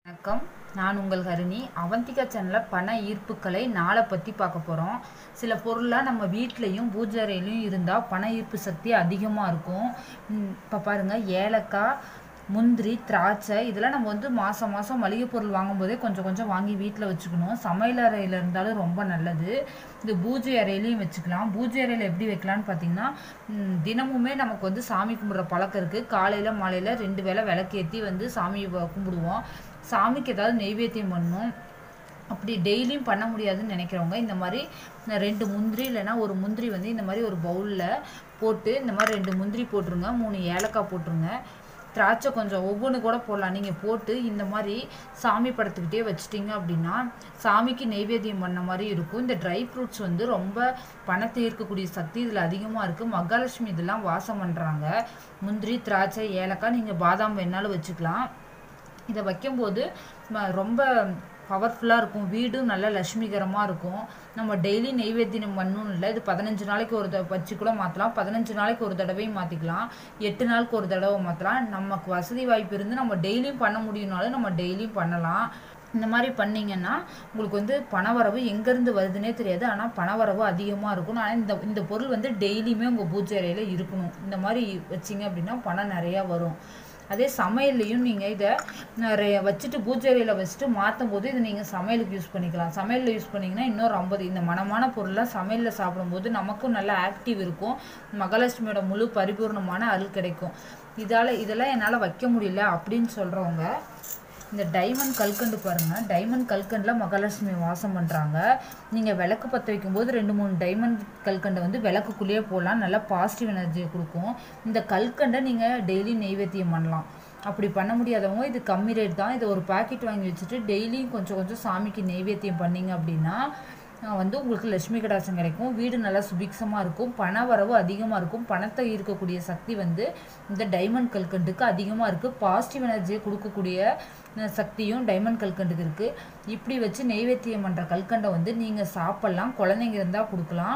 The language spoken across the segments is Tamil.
வணக்கம் நான் உங்கள் ஹரிணி அவந்திகா சேனலில் பண ஈர்ப்புக்கலை நாளை பற்றி பார்க்க போகிறோம் சில பொருள்லாம் நம்ம வீட்லேயும் பூஜை அறையிலையும் இருந்தால் பண ஈர்ப்பு சக்தி அதிகமாக இருக்கும் இப்போ பாருங்கள் ஏலக்காய் முந்திரி திராட்சை இதெல்லாம் நம்ம வந்து மாதம் மாதம் மளிகை பொருள் வாங்கும்போதே கொஞ்சம் கொஞ்சம் வாங்கி வீட்டில் வச்சுக்கணும் சமையல் அறையில் இருந்தாலும் ரொம்ப நல்லது இது பூஜை அறையிலையும் வச்சுக்கலாம் பூஜை அறையில் எப்படி வைக்கலாம்னு பார்த்தீங்கன்னா ம், தினமுமே நமக்கு வந்து சாமி கும்பிட்ற பழக்கம் இருக்குது காலையில் மாலையில் ரெண்டு வேளை விளக்கேற்றி வந்து சாமி வ- கும்பிடுவோம் சாமிக்கு ஏதாவது நெய்வேத்தியம் பண்ணணும் அப்படி டெய்லியும் பண்ண முடியாதுன்னு நினைக்கிறவங்க இந்த மாதிரி ரெண்டு முந்திரி இல்லைன்னா ஒரு முந்திரி வந்து இந்த மாதிரி ஒரு பவுலில் போட்டு இந்த மாதிரி ரெண்டு முந்திரி போட்டுருங்க மூணு ஏலக்காய் போட்டுருங்க திராட்சை கொஞ்சம் ஒவ்வொன்று கூட போடலாம் நீங்கள் போட்டு இந்த மாதிரி சாமி படத்துக்கிட்டே வச்சிட்டிங்க அப்படின்னா சாமிக்கு நெய்வேத்தியம் பண்ண மாதிரி இருக்கும் இந்த ட்ரை ஃப்ரூட்ஸ் வந்து ரொம்ப பணத்தை ஈர்க்கக்கூடிய சக்தி இதில் அதிகமாக இருக்குது மகாலட்சுமி இதெல்லாம் வாசம் பண்ணுறாங்க முந்திரி திராட்சை ஏலக்காய் நீங்கள் பாதாம் வேணாலும் வச்சுக்கலாம் இதை வைக்கும்போது ம- ரொம்ப பவர்ஃபுல்லாக இருக்கும் வீடும் நல்ல லட்சுமிகரமாக இருக்கும் நம்ம டெய்லி நெய்வேத்தியம் பண்ணணும் இல்லை இது பதினஞ்சு நாளைக்கு ஒரு தடவை வச்சு கூட மாற்றலாம் பதினஞ்சு நாளைக்கு ஒரு தடவையும் மாற்றிக்கலாம் எட்டு நாளுக்கு ஒரு தடவை மாற்றலாம் நமக்கு வசதி வாய்ப்பு இருந்து நம்ம டெய்லியும் பண்ண முடியும்னாலும் நம்ம டெய்லியும் பண்ணலாம் இந்த மாதிரி பண்ணீங்கன்னா உங்களுக்கு வந்து பணவரவு எங்கேருந்து வருதுன்னே தெரியாது ஆனால் பணவரவு அதிகமாக இருக்கும் ஆனால் இந்த இந்த பொருள் வந்து டெய்லியுமே உங்கள் பூஜை அறையில் இருக்கணும் இந்த மாதிரி வச்சிங்க அப்படின்னா பணம் நிறையா வரும் அதே சமையல்லையும் நீங்கள் இதை நிறைய வச்சுட்டு பூஜை அறையில் வச்சுட்டு மாற்றும் போது இது நீங்கள் சமையலுக்கு யூஸ் பண்ணிக்கலாம் சமையலில் யூஸ் பண்ணிங்கன்னா இன்னும் ரொம்ப இந்த மனமான பொருள்லாம் சமையலில் சாப்பிடும்போது நமக்கும் நல்ல ஆக்டிவ் இருக்கும் மகாலட்சுமியோட முழு பரிபூர்ணமான அருள் கிடைக்கும் இதால் இதெல்லாம் என்னால் வைக்க முடியல அப்படின்னு சொல்கிறவங்க இந்த டைமண்ட் கல்கண்டு பாருங்க டைமண்ட் கல்கண்டில் மகாலட்சுமி வாசம் பண்ணுறாங்க நீங்கள் விளக்கு பற்ற வைக்கும்போது ரெண்டு மூணு டைமண்ட் கல்கண்டை வந்து விளக்குக்குள்ளேயே போடலாம் நல்லா பாசிட்டிவ் எனர்ஜியை கொடுக்கும் இந்த கல்கண்டை நீங்கள் டெய்லி நெய்வேத்தியம் பண்ணலாம் அப்படி பண்ண முடியாதவங்க இது கம்மி ரேட் தான் இதை ஒரு பாக்கெட் வாங்கி வச்சுட்டு டெய்லியும் கொஞ்சம் கொஞ்சம் சாமிக்கு நெய்வேத்தியம் பண்ணீங்க அப்படின்னா அஹ் வந்து உங்களுக்கு லட்சுமி கடாட்சம் கிடைக்கும் வீடு நல்லா சுபிக்ஷமாக இருக்கும் பண வரவு அதிகமாக இருக்கும் பணத்தை ஈர்க்கக்கூடிய சக்தி வந்து இந்த டைமண்ட் கல்கண்டுக்கு அதிகமாக இருக்குது பாசிட்டிவ் எனர்ஜியை கொடுக்கக்கூடிய அஹ், சக்தியும் டைமண்ட் கல்கண்டுக்கு இருக்குது இப்படி வச்சு நெய்வேத்தியம் பண்ணுற கல்கண்டை வந்து நீங்கள் சாப்பிட்லாம் குழந்தைங்க இருந்தால் கொடுக்கலாம்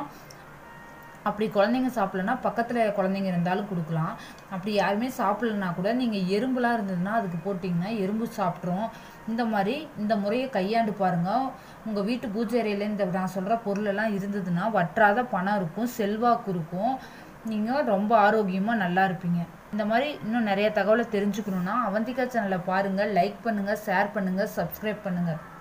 அப்படி குழந்தைங்க சாப்பிட்லன்னா பக்கத்தில் குழந்தைங்க இருந்தாலும் கொடுக்கலாம் அப்படி யாருமே சாப்பிட்லனா கூட நீங்கள் எறும்புலாம் இருந்ததுன்னா அதுக்கு போட்டிங்கன்னா எறும்பு சாப்பிட்ரும் இந்த மாதிரி இந்த முறையை கையாண்டு பாருங்கள் உங்கள் வீட்டு பூஜை அறையில் இந்த நான் சொல்கிற பொருளெல்லாம் இருந்ததுன்னா வற்றாத பணம் இருக்கும் செல்வாக்கு இருக்கும் நீங்கள் ரொம்ப ஆரோக்கியமாக நல்லா இருப்பீங்க இந்த மாதிரி இன்னும் நிறைய தகவலை தெரிஞ்சுக்கணுன்னா அவந்திகா சேனலை பாருங்கள் லைக் பண்ணுங்கள் ஷேர் பண்ணுங்கள் சப்ஸ்கிரைப் பண்ணுங்கள்